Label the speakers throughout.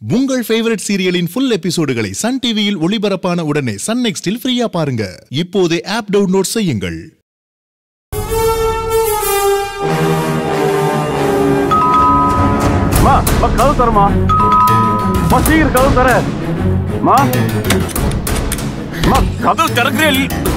Speaker 1: உங்கள் ஃபேவரட் சீரியலின் ஃபுல் எபிசோடுகளை சன் டிவியில் ஒளிபரப்பான உடனே சன் நெக்ஸ்டில் ஃப்ரீயா பாருங்க இப்போதே ஆப் டவுன்லோட் செய்யுங்கள்
Speaker 2: மா மா கதவு தரமா மா சீக்கிரம் கதவு தர மா மா கதவு திறக்கிறே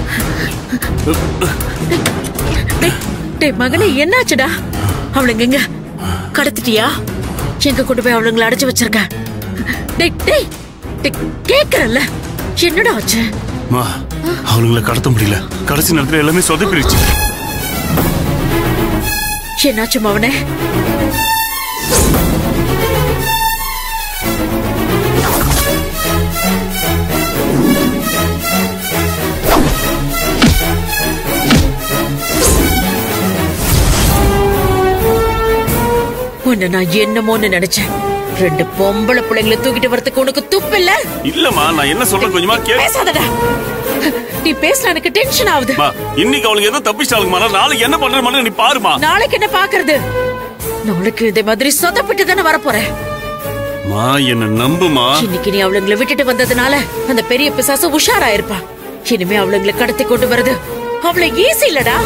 Speaker 3: டேய், டேய் மகனே என்னாச்சுடா அவளுங்க எங்க கடத்திட்டியா எங்க கொண்டு போய் அவளுங்களை அடைச்சு வச்சிருக்க டேய் டேய் டேய், கேக்குறல்ல என்னடா ஆச்சு
Speaker 2: மா அவளுங்களை கடத்த முடியல கடைசி நேரத்துல எல்லாமே சொதப்பிடுச்சு
Speaker 3: என்னாச்சு மவனே உன்னை நான் என்னமோன்னு நினைச்சேன் ரெண்டு பொம்பளை பிள்ளைங்களை தூக்கிட்டு வரதுக்கு உனக்கு துப்பு இல்ல
Speaker 2: இல்லம்மா நான் என்ன சொல்றேன் கொஞ்சமா கே
Speaker 3: பேசாதடா நீ பேசல எனக்கு டென்ஷன் ஆகுது
Speaker 2: மா இன்னைக்கு அவளுக்கு ஏதோ தப்பிச்சிட்டாளுங்கம்மா நான் நாளைக்கு என்ன பண்றது மட்டும் நீ பாருமா
Speaker 3: நாளைக்கு என்ன பாக்குறது நாளைக்கு இதே மாதிரி சொதப்பிட்டு தானே வரப்போறேன்
Speaker 2: மா என்ன நம்புமா
Speaker 3: இன்னைக்கு நீ அவளுங்களை விட்டுட்டு வந்ததுனால அந்த பெரிய பிசாசு உஷாரா இருப்பா இனிமே அவளுங்களை கடத்தி கொண்டு வருது அவ்வளவு ஈஸி இல்லடா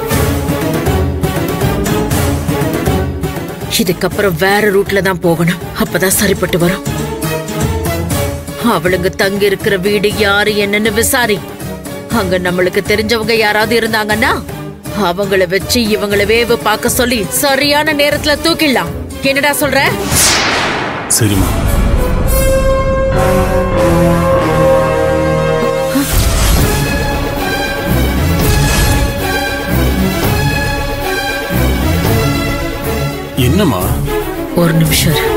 Speaker 3: இதுக்கப்புறம் வேற ரூட்ல தான் போகணும் அப்பதான் சரிப்பட்டு வரும் அவளுங்க தங்கி இருக்கிற வீடு யாரு என்னன்னு விசாரி அங்க நம்மளுக்கு தெரிஞ்சவங்க யாராவது இருந்தாங்கன்னா அவங்கள வச்சு இவங்கள வேவு பார்க்க சொல்லி சரியான நேரத்துல தூக்கிடலாம் என்னடா சொல்ற
Speaker 2: சரிம்மா என்னம்மா
Speaker 3: ஒரு நிமிஷம் இரு.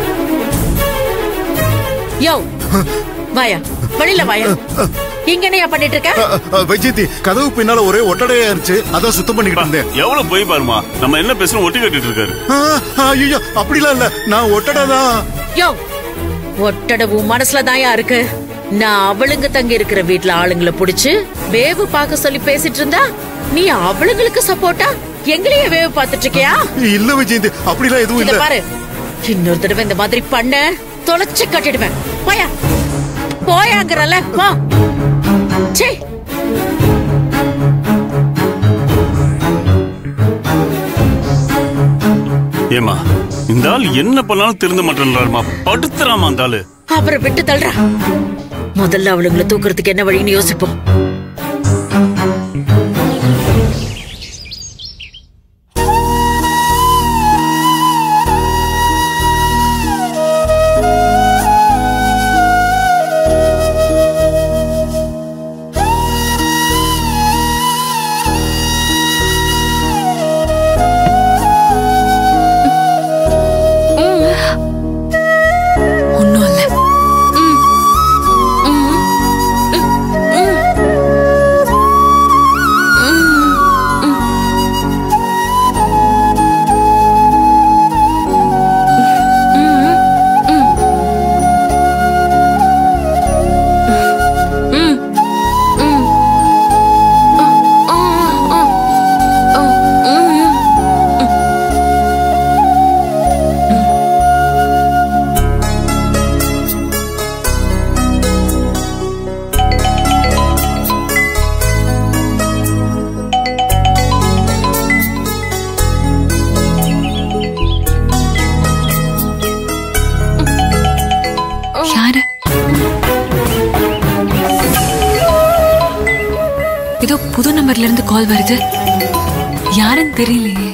Speaker 3: யோ வாயா வெளியில வாயா இங்க என்னையா பண்ணிட்டு இருக்க
Speaker 4: வைஜெயந்தி கதவு பின்னால ஒரே ஒட்டடையா இருந்துச்சு அதான் சுத்தம் பண்ணிக்கிட்டு இருந்தேன்
Speaker 2: எவ்வளவு போய் பாருமா நம்ம என்ன பேசணும் ஒட்டி கட்டிட்டு இருக்காரு
Speaker 4: ஆ, ஐயோ அப்படிலாம் இல்ல நான் ஒட்டடை தான்
Speaker 3: யோ ஒட்டட உன் மனசுல தாயா இருக்கு நான் அவளுங்க தங்கி இருக்கிற வீட்ல ஆளுங்களை புடிச்சு வேவு பார்க்க சொல்லி பேசிட்டு இருந்தா நீ அவளுங்களுக்கு சப்போர்ட்டா எங்களையே வேவு பார்த்துட்டு இருக்கியா
Speaker 4: இல்ல வைஜெயந்தி அப்படிலாம் எதுவும்
Speaker 3: இத
Speaker 4: இல்ல
Speaker 3: பாரு இன்னொரு தடவை இந்த மாதிரி பண்ண தொலைச்சு கட்டிடுவேன் போயா போயாங்கறல போ சே
Speaker 2: ஏமா இந்த ஆள் என்ன பண்ணாலும் திருந்த மாட்டேன்றாருமா படுத்துறாமா அந்த ஆளு
Speaker 3: அப்புறம் விட்டு தள்ளுறா முதல்ல அவளுங்களை தூக்குறதுக்கு என்ன வழின்னு யோசிப்போம்
Speaker 5: ஒன்றும் இல்லை யாரு ஏதோ புது நம்பர்ல இருந்து கால் வருது யாருன்னு தெரியலையே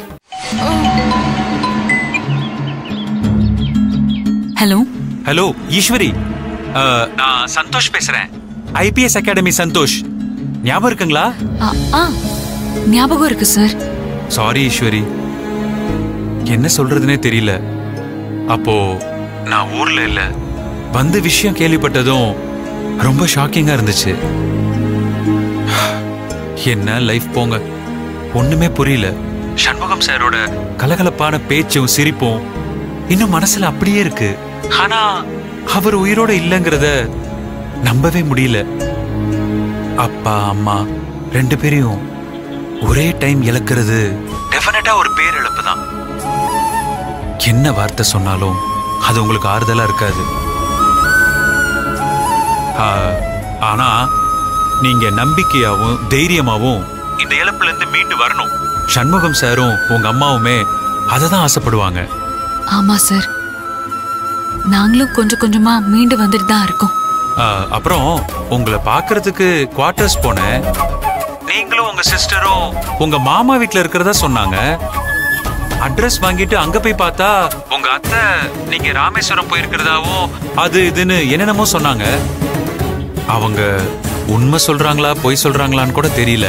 Speaker 5: ஹலோ
Speaker 6: ஹலோ ஈஸ்வரி அஹ், நான் சந்தோஷ் பேசுறேன் ஐபிஎஸ் அகாடமி சந்தோஷ் ஞாபகம் இருக்குங்களா
Speaker 5: ஆ, ஆ ஞாபகம் இருக்கு சார்
Speaker 6: சாரி ஈஸ்வரி என்ன சொல்றதுனே தெரியல அப்போ நான் ஊர்ல இல்ல வந்து விஷயம் கேள்விப்பட்டதும் ரொம்ப ஷாக்கிங்கா இருந்துச்சு என்ன லைஃப் போங்க ஒண்ணுமே புரியல சண்முகம் சாரோட கலகலப்பான பேச்சும் சிரிப்பும் இன்னும் மனசுல அப்படியே இருக்கு ஆனா அவர் உயிரோட இல்லைங்கிறத நம்பவே முடியல அப்பா அம்மா ரெண்டு பேரையும் ஒரே டைம் இழக்கிறது டெஃபினட்டா ஒரு பேரிழப்பு தான் என்ன வார்த்தை சொன்னாலும் அது உங்களுக்கு ஆறுதலா இருக்காது ஆ, ஆனா நீங்க நம்பிக்கையாவும் தைரியமாவும் இந்த இழப்புல இருந்து மீண்டு வரணும் சண்முகம் சாரும் உங்க அம்மாவுமே அதை தான் ஆசைப்படுவாங்க
Speaker 5: ஆமா சார் நாங்களும் கொஞ்சம் கொஞ்சமா மீண்டு வந்துட்டு தான் இருக்கோம்
Speaker 6: ஆ, அப்புறம் உங்களை பார்க்கறதுக்கு குவார்ட்டர்ஸ் போனேன் நீங்களும் உங்க சிஸ்டரும் உங்க மாமா வீட்ல இருக்கிறதா சொன்னாங்க அட்ரஸ் வாங்கிட்டு அங்க போய் பார்த்தா உங்க அத்தை நீங்க ராமேஸ்வரம் போயிருக்கிறதாவும் அது இதுன்னு என்னென்னமோ சொன்னாங்க அவங்க உண்மை சொல்றாங்களா பொய் சொல்றாங்களான்னு கூட தெரியல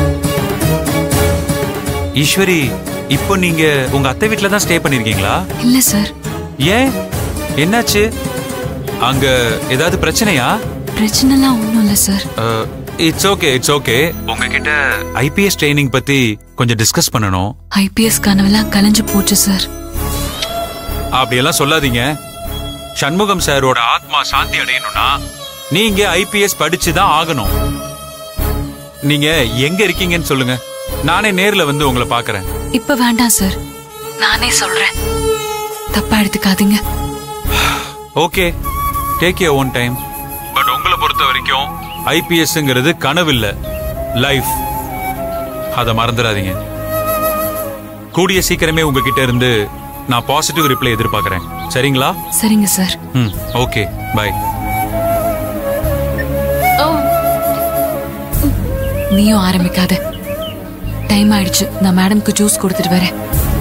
Speaker 6: ஈஸ்வரி இப்போ நீங்க உங்க அத்தை வீட்ல தான் ஸ்டே பண்ணிருக்கீங்களா
Speaker 5: இல்ல சார்
Speaker 6: ஏன் என்னாச்சு அங்க ஏதாவது பிரச்சனையா
Speaker 5: பிரச்சனைலாம் ஒண்ணும் இல்ல sir
Speaker 6: it's okay it's okay உங்ககிட்ட ஐபிஎஸ் ட்ரைனிங் பத்தி கொஞ்சம் டிஸ்கஸ் பண்ணணும்
Speaker 5: ஐபிஎஸ் கனவெல்லாம் கலைஞ்சு போச்சு சார்
Speaker 6: அப்படியெல்லாம் சொல்லாதீங்க சண்முகம் சாரோட ஆத்மா சாந்தி அடையணும்னா நீங்க ஐபிஎஸ் படிச்சு தான் ஆகணும் நீங்க எங்க இருக்கீங்கன்னு சொல்லுங்க நானே நேர்ல வந்து உங்களை பார்க்கறேன்
Speaker 5: இப்ப வேண்டாம் சார் நானே சொல்றேன் தப்பா எடுத்துக்காதீங்க
Speaker 6: okay take you one time but உங்களை பொறுத்த வரைக்கும் ஐபிஎஸ்ங்கிறது கனவு இல்ல லைஃப் அதை மறந்துடாதீங்க கூடிய சீக்கிரமே உங்ககிட்ட இருந்து நான் பாசிட்டிவ் ரிப்ளை எதிர்பார்க்கறேன் சரிங்களா
Speaker 5: சரிங்க சார்
Speaker 6: ம் ஓகே பை
Speaker 5: நீயும் ஆரம்பிக்காத டைம் ஆயிடுச்சு நான் மேடம்க்கு ஜூஸ் கொடுத்துட்டு வரேன்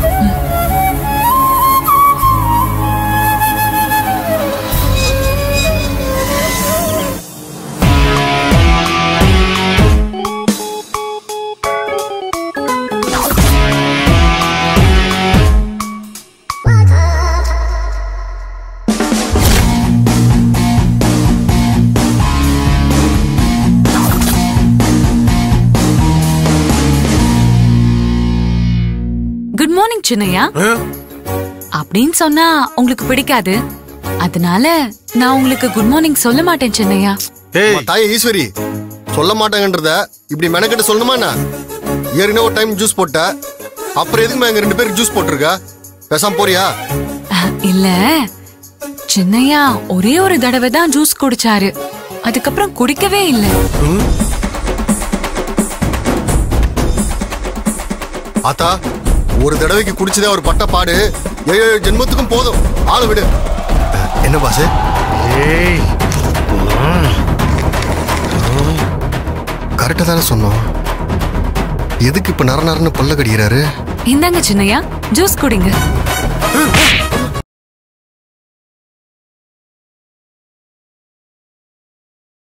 Speaker 5: குட் மார்னிங் சின்னையா அப்படின்னு சொன்னா உங்களுக்கு பிடிக்காது அதனால நான் உங்களுக்கு குட் மார்னிங் சொல்ல மாட்டேன் சின்னையா
Speaker 4: அம்மா, தாயே ஈஸ்வரி சொல்ல மாட்டாங்கன்றத இப்படி மெனக்கெட்டு சொல்லணுமா என்ன ஏற்கனவே ஒரு டைம் ஜூஸ் போட்ட அப்புறம் எதுக்கு எங்க ரெண்டு பேருக்கு ஜூஸ் போட்டிருக்க பேசாம போறியா
Speaker 5: அஹ், இல்ல சின்னையா ஒரே ஒரு தடவை தான் ஜூஸ் குடிச்சாரு அதுக்கப்புறம் குடிக்கவே இல்லை
Speaker 4: ஆத்தா ஒரு தடவைக்கு குடிச்சதே ஒரு பட்ட பாடு ஏழு ஏழு ஜென்மத்துக்கும் போதும் ஆளு விடு அஹ், என்ன பாசு ஏய் கரெக்டா தானே சொன்னோம் எதுக்கு இப்ப நர நரன்னு பல்ல கடிக்கிறாரு
Speaker 5: இந்தாங்க சின்னையா ஜூஸ் குடிங்க